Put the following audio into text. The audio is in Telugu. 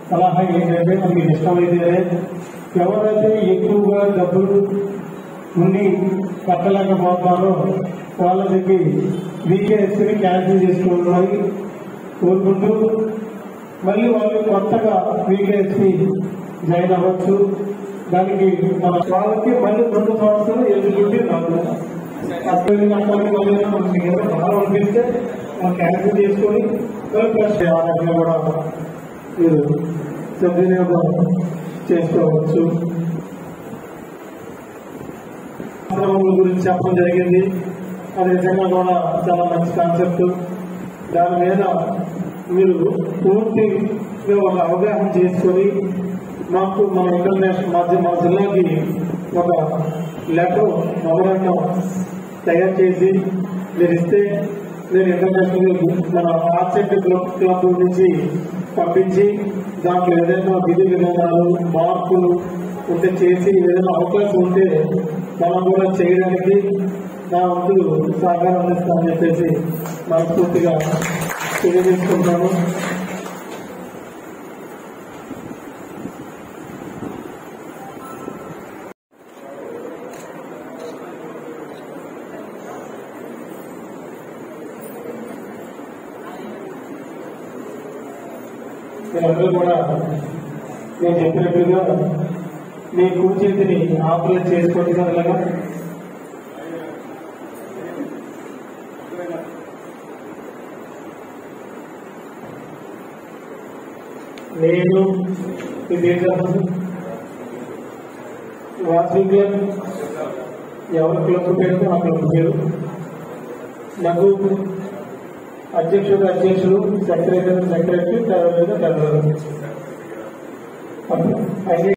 సలహా ఏంటంటే మనకి ఇష్టమైతే ఎవరైతే ఎక్కువగా డబ్బులు ఉండి కట్టలేకపోతారో వాళ్ళకి వీకేఎస్ని క్యాన్సిల్ చేసుకోవాలని కోరుకుంటూ మళ్ళీ వాళ్ళు కొత్తగా వీకేఎస్ని జాయిన్ అవ్వచ్చు దానికి మన వాళ్ళకి మళ్ళీ రెండు సంవత్సరాలు ఎలిజిబిలిటీ రాదు అసలు అక్కడికి మళ్ళీ మనకి ఏదో బాగా అనిపిస్తే మనం క్యాన్సిల్ చేసుకొని మళ్ళీ ప్లస్ చేయాలని కూడా మీరు సద్వినియోగం చేసుకోవచ్చు ఆశ్రమముల గురించి చెప్పడం జరిగింది అది నిజంగా కూడా చాలా మంచి కాన్సెప్ట్ దాని మీద మీరు పూర్తిగా ఒక అవగాహన చేసుకొని మాకు మన ఇంటర్నేషనల్ మా జి- మా జిల్లాకి ఒక లెటర్ మెమరాండం తయారు చేసి మీరు ఇస్తే నేను ఇంటర్నేషనల్ మన ఆర్సెంట్ క్లబ్ క్లబ్ నుంచి పంపించి దాంట్లో ఏదైనా విధి విధానాలు మార్పులు ఉంటే చేసి ఏదైనా అవకాశం ఉంటే మనం కూడా చేయడానికి నా వంతు సహకారం అందిస్తామని చెప్పేసి మనస్ఫూర్తిగా తెలియజేసుకుంటాను మీరందరూ కూడా నేను చెప్పినట్లుగా మీ కుడి చేతిని ఆపరేట్ చేసుకోండి సార్ ఇలాగా నేను ఇది ఏం చెప్పండి వాసవి క్లబ్ ఎవరి క్లబ్ పేరు ఆ క్లబ్ పేరు నాకు అధ్యక్షుడు అధ్యక్షుడు సెక్రటరీ సెక్రటరీ టెర్రర్ టెర్రర్ అయితే